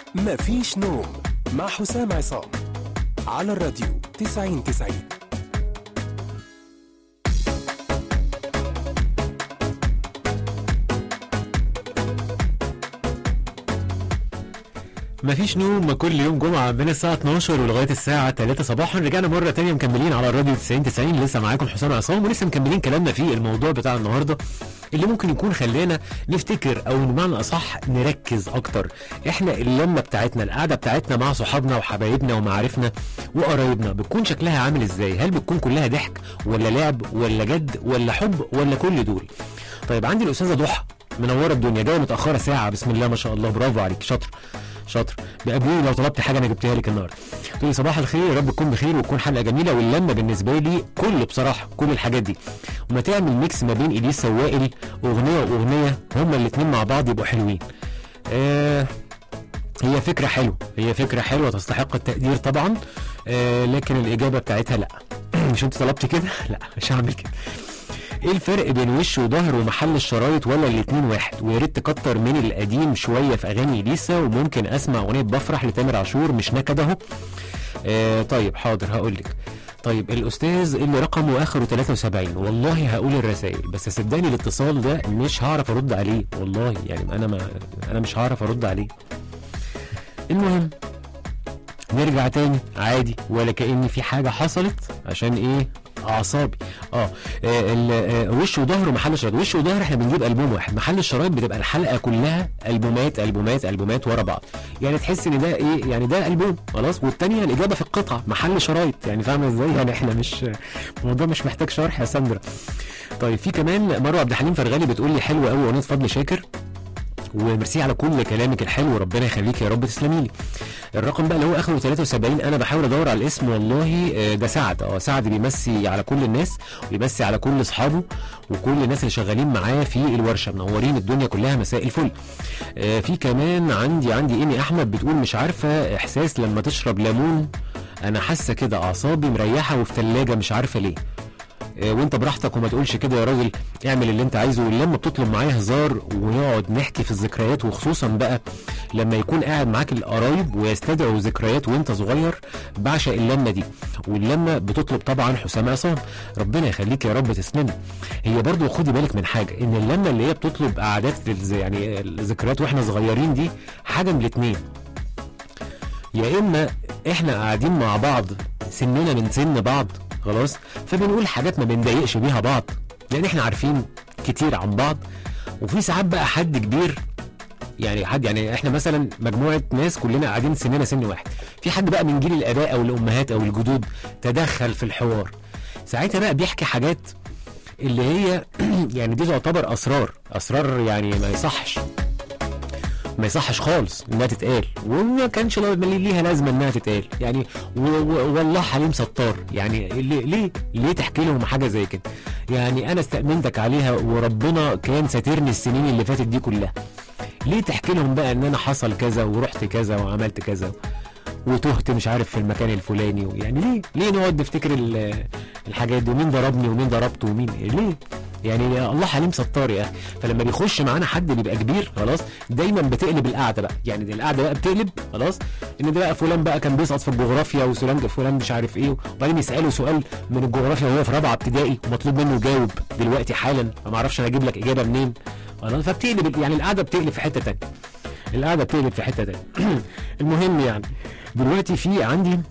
مفيش نوم مع حسام عصام على الراديو 90 90 مفيش نوم كل يوم جمعة من الساعة 12 ولغاية الساعة 3 صباحا رجعنا مرة تانية مكملين على الراديو 90 90 لسه معاكم حسام عصام ولسه مكملين كلامنا في الموضوع بتاع النهاردة اللي ممكن يكون خلانا نفتكر او بمعنى اصح نركز اكتر احنا اللمة بتاعتنا القعدة بتاعتنا مع صحابنا وحبايبنا ومعارفنا وقرايبنا بتكون شكلها عامل ازاي هل بتكون كلها ضحك ولا لعب ولا جد ولا حب ولا كل دول طيب عندي الاستاذة ضحى منوره الدنيا جايه متاخره ساعه بسم الله ما شاء الله برافو عليك شاطر شاطر بقابلوني لو طلبت حاجه انا جبتها لك النهارده تقول لي صباح الخير يا رب تكون بخير وتكون حلقه جميله واللمه بالنسبه لي كل بصراحه كل الحاجات دي وما تعمل ميكس ما بين اليسا ووائل اغنيه واغنيه هما الاثنين مع بعض يبقوا حلوين آه هي فكرة حلوة هي فكرة حلوة تستحق التقدير طبعا آه لكن الإجابة بتاعتها لا مش أنت طلبت كده؟ لا مش هعمل كده ايه الفرق بين وش وظهر ومحل الشرايط ولا الاتنين واحد ويا ريت تكتر من القديم شويه في اغاني اليسا وممكن اسمع اغنيه بفرح لتامر عاشور مش نكد اهو آه طيب حاضر هقول لك طيب الاستاذ اللي رقمه اخره 73 والله هقول الرسائل بس صدقني الاتصال ده مش هعرف ارد عليه والله يعني انا ما انا مش هعرف ارد عليه المهم نرجع تاني عادي ولا كأن في حاجة حصلت عشان ايه اعصابي اه, آه ال- آه، وش وظهر ومحل الشرايط وش وظهر احنا بنجيب البوم واحد محل الشرايط بتبقى الحلقه كلها البومات البومات البومات ورا بعض يعني تحس ان ده ايه يعني ده البوم خلاص والتانيه الاجابه في القطعه محل شرايط يعني فاهمه ازاي يعني احنا مش الموضوع مش محتاج شرح يا ساندرا طيب في كمان مروه عبد الحليم فرغالي بتقول لي حلوه قوي اغنيه فضل شاكر وميرسي على كل كلامك الحلو ربنا يخليك يا رب تسلمي لي الرقم بقى اللي هو اخره 73 انا بحاول ادور على الاسم والله آه، ده سعد اه سعد بيمسي على كل الناس وبيمسي على كل اصحابه وكل الناس اللي شغالين معاه في الورشه منورين الدنيا كلها مساء الفل آه، في كمان عندي عندي ايمي احمد بتقول مش عارفه احساس لما تشرب ليمون انا حاسه كده اعصابي مريحه وفي ثلاجه مش عارفه ليه آه، وانت براحتك وما تقولش كده يا راجل اعمل اللي انت عايزه ولما بتطلب معايا هزار ونقعد نحكي في الذكريات وخصوصا بقى لما يكون قاعد معاك القرايب ويستدعوا ذكريات وانت صغير بعشق اللمه دي واللمه بتطلب طبعا حسام عصام ربنا يخليك يا رب تسلمي هي برضو خدي بالك من حاجه ان اللمه اللي هي بتطلب قعدات الز- يعني الذكريات واحنا صغيرين دي حاجه من الاتنين يا اما احنا قاعدين مع بعض سننا من سن بعض خلاص فبنقول حاجات ما بنضايقش بيها بعض لان احنا عارفين كتير عن بعض وفي ساعات بقى حد كبير يعني حد يعني احنا مثلا مجموعه ناس كلنا قاعدين سننا سن واحد في حد بقى من جيل الاباء او الامهات او الجدود تدخل في الحوار ساعتها بقى بيحكي حاجات اللي هي يعني دي تعتبر اسرار اسرار يعني ما يصحش ما يصحش خالص انها تتقال وما كانش لو- ليها لازمه انها تتقال يعني و- و- والله حليم ستار يعني ليه ليه ليه تحكي لهم حاجه زي كده يعني انا استأمنتك عليها وربنا كان ساترني السنين اللي فاتت دي كلها ليه تحكي لهم بقى ان انا حصل كذا ورحت كذا وعملت كذا وتهت مش عارف في المكان الفلاني يعني ليه ليه نقعد نفتكر ال- الحاجات دي ومين ضربني ومين ضربته ومين ليه يعني يا الله حليم ستار يا اخي فلما بيخش معانا حد بيبقى كبير خلاص دايما بتقلب القعده بقى يعني دي القعده بقى بتقلب خلاص ان ده بقى فلان بقى كان بيسقط في الجغرافيا وفلان فلان مش عارف ايه وبعدين يساله سؤال من الجغرافيا وهو في رابعه ابتدائي ومطلوب منه يجاوب دلوقتي حالا فما اعرفش انا اجيب لك اجابه منين خلاص فبتقلب يعني القعده بتقلب في حته تانية القعده بتقلب في حته تانية المهم يعني دلوقتي في عندي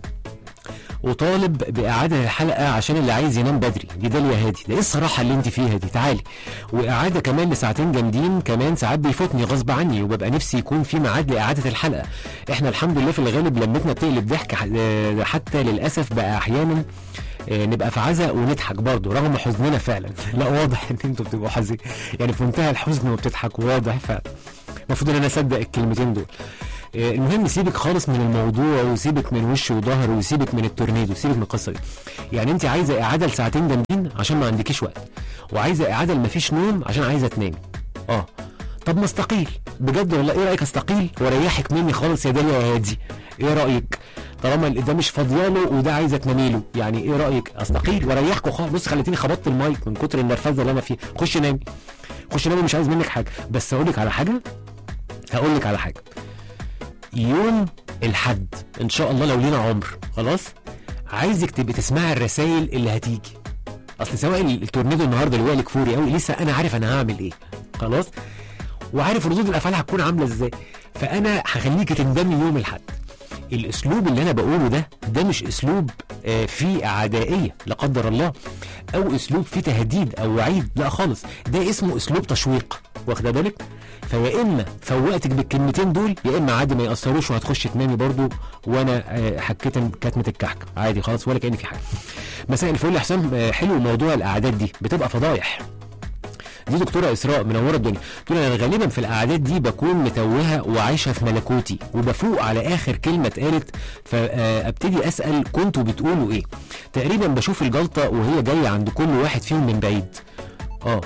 وطالب باعاده الحلقه عشان اللي عايز ينام بدري دي داليا هادي ده ايه الصراحه اللي انت فيها دي تعالي واعاده كمان لساعتين جامدين كمان ساعات بيفوتني غصب عني وببقى نفسي يكون في ميعاد لاعاده الحلقه احنا الحمد لله في الغالب لمتنا بتقلب ضحك ح- آه، حتى للاسف بقى احيانا آه، نبقى في عزاء ونضحك برضه رغم حزننا فعلا لا واضح ان انتوا بتبقوا حزين يعني في منتهى الحزن وبتضحك واضح فعلا المفروض ان انا اصدق الكلمتين دول آه، المهم سيبك خالص من الموضوع وسيبك من وش وظهر وسيبك من التورنيدو سيبك من القصه دي يعني انت عايزه اعاده لساعتين جامدين عشان ما عندكيش وقت وعايزه اعاده لمفيش نوم عشان عايزه تنامي اه طب ما استقيل بجد والله ايه رايك استقيل واريحك مني خالص يا داليا يا هادي ايه رايك طالما اللي ده مش فاضياله وده عايزه تنامي له يعني ايه رايك استقيل واريحكوا خالص بص خليتيني خبطت المايك من كتر النرفزه اللي انا فيها خش نامي خش نامي مش عايز منك حاجه بس اقول لك على حاجه هقول لك على حاجه يوم الحد ان شاء الله لو لينا عمر خلاص عايزك تبقي تسمعي الرسائل اللي هتيجي اصل سواء التورنيدو النهارده اللي وائل كفوري قوي لسه انا عارف انا هعمل ايه خلاص وعارف ردود الافعال هتكون عامله ازاي فانا هخليك تندمي يوم الحد الاسلوب اللي انا بقوله ده ده مش اسلوب آه، فيه عدائيه لا قدر الله او اسلوب فيه تهديد او وعيد لا خالص ده اسمه اسلوب تشويق واخده بالك فيا اما فوقتك بالكلمتين دول يا اما عادي ما ياثروش وهتخش تنامي برضو وانا آه، حكيت كتمه الكحك عادي خلاص ولا كان في حاجه مساء الفل يا حسام آه، حلو موضوع الاعداد دي بتبقى فضايح دي دكتوره اسراء منوره الدنيا تقول انا غالبا في الاعداد دي بكون متوهه وعايشه في ملكوتي وبفوق على اخر كلمه اتقالت فابتدي اسال كنتوا بتقولوا ايه تقريبا بشوف الجلطه وهي جايه عند كل واحد فيهم من بعيد اه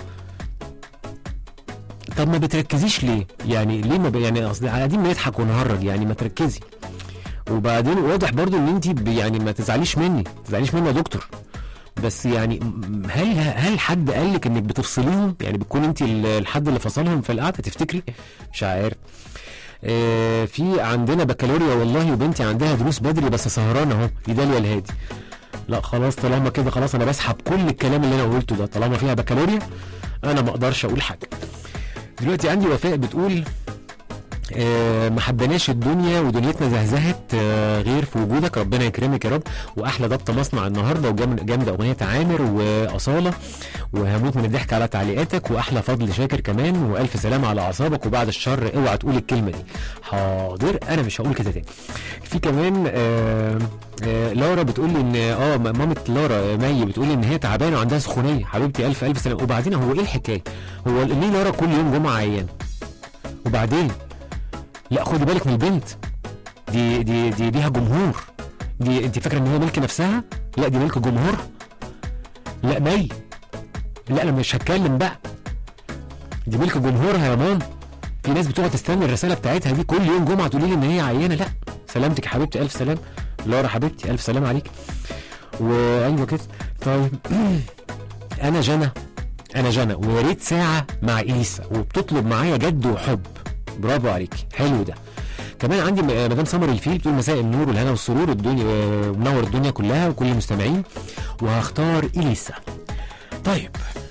طب ما بتركزيش ليه يعني ليه ما ب... يعني اصل قاعدين بنضحك ونهرج يعني ما تركزي وبعدين واضح برضو ان انت ب- يعني ما تزعليش مني ما تزعليش مني يا دكتور بس يعني م- هل هل حد قال لك انك بتفصليهم يعني بتكون انت ال- الحد اللي فصلهم في القعده تفتكري مش عارف آه في عندنا بكالوريا والله وبنتي عندها دروس بدري بس سهرانه اهو في داليا الهادي لا خلاص طالما كده خلاص انا بسحب كل الكلام اللي انا قلته ده طالما فيها بكالوريا انا ما اقدرش اقول حاجه دلوقتي عندي وفاء بتقول آه، ما حبناش الدنيا ودنيتنا زهزهت آه، غير في وجودك ربنا يكرمك يا رب واحلى ضبط مصنع النهارده وجامد جامد اغنيه عامر واصاله وهموت من الضحك على تعليقاتك واحلى فضل شاكر كمان والف سلامه على اعصابك وبعد الشر اوعى تقول الكلمه دي حاضر انا مش هقول كده تاني في كمان آه آه لارا بتقول لي ان اه م- مامة لارا آه، مي بتقول لي ان هي تعبانه وعندها سخونيه حبيبتي الف الف سلامه وبعدين هو ايه الحكايه هو ليه لارا كل يوم جمعه عيان وبعدين لا خدي بالك من البنت دي دي دي ليها جمهور دي انت فاكره ان هي ملك نفسها لا دي ملك جمهور لا مي لا انا مش هتكلم بقى دي ملك جمهورها يا مام في ناس بتقعد تستنى الرساله بتاعتها دي كل يوم جمعه تقولي لي ان هي عيانه لا سلامتك يا حبيبتي الف سلام لارا حبيبتي الف سلام عليك وايوه كده طيب انا جنى انا جنى ويا ريت ساعه مع اليسا وبتطلب معايا جد وحب برافو عليك حلو ده كمان عندي م- مدام سمر الفيل بتقول مساء النور والهنا والسرور الدنيا آه، منور الدنيا كلها وكل المستمعين وهختار اليسا طيب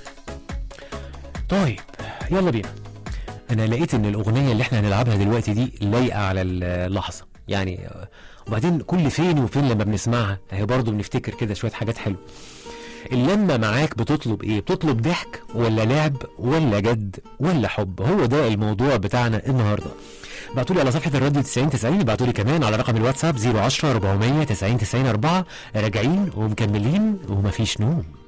طيب يلا بينا انا لقيت ان الاغنيه اللي احنا هنلعبها دلوقتي دي لايقه على اللحظه يعني آه، وبعدين كل فين وفين لما بنسمعها اهي برضه بنفتكر كده شويه حاجات حلوه اللمة معاك بتطلب ايه بتطلب ضحك ولا لعب ولا جد ولا حب هو ده الموضوع بتاعنا النهارده بعتوا لي على صفحه الراديو 90 90 بعتوا لي كمان على رقم الواتساب 010 400 90 90 4 راجعين ومكملين ومفيش نوم